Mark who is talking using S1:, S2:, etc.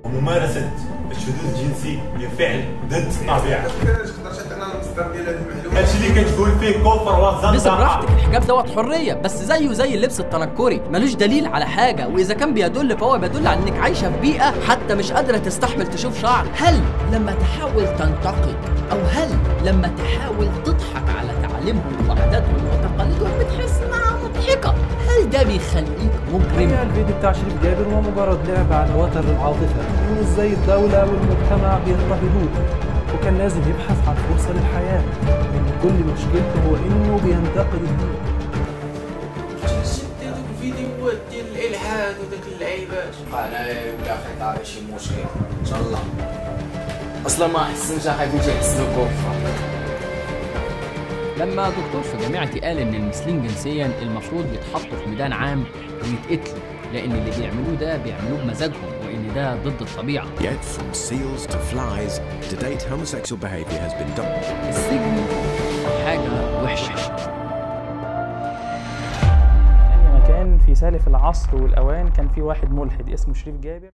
S1: وممارسة الشذوذ الجنسي بفعل ضد الطبيعة
S2: كيفاش تقدر تعطينا المصدر ديال هذه المعلومه
S1: هادشي اللي كتقول فيه كفر
S3: لبس براحتك
S1: وزندقة
S3: الحجاب دوت حريه بس زيه زي اللبس التنكري ملوش دليل على حاجه واذا كان بيدل فهو بيدل على انك عايشه في بيئه حتى مش قادره تستحمل تشوف شعر هل لما تحاول تنتقد او هل لما تحاول تضحك على تعاليمهم وعاداتهم وتقاليدهم بتحس انها مضحكه هل ده بيخليك مجرم
S4: الفيديو بتاع شريف جابر هو مجرد لعب على وتر العاطفة إن ازاي الدولة والمجتمع بيضطهدوه وكان لازم يبحث عن فرصة للحياة لأن كل مشكلته هو إنه بينتقد الدين
S5: شدوا الفيديوهات ديال الالحاد وداك اللعيبات انا ولا خيط على شي مشكل ان شاء الله اصلا ما حسنش اخاف يجي يحسن الكفر
S3: لما دكتور في جامعتي قال ان المثلين جنسيا المفروض يتحطوا في ميدان عام ويتقتلوا لان اللي بيعملوه ده بيعملوه بمزاجهم وان ده ضد الطبيعه
S6: Yet, from seals to flies, to date, homosexual behavior has been done.
S3: السجن حاجه وحشه
S4: يعني مكان في سالف العصر والأوان كان في واحد ملحد اسمه شريف جابر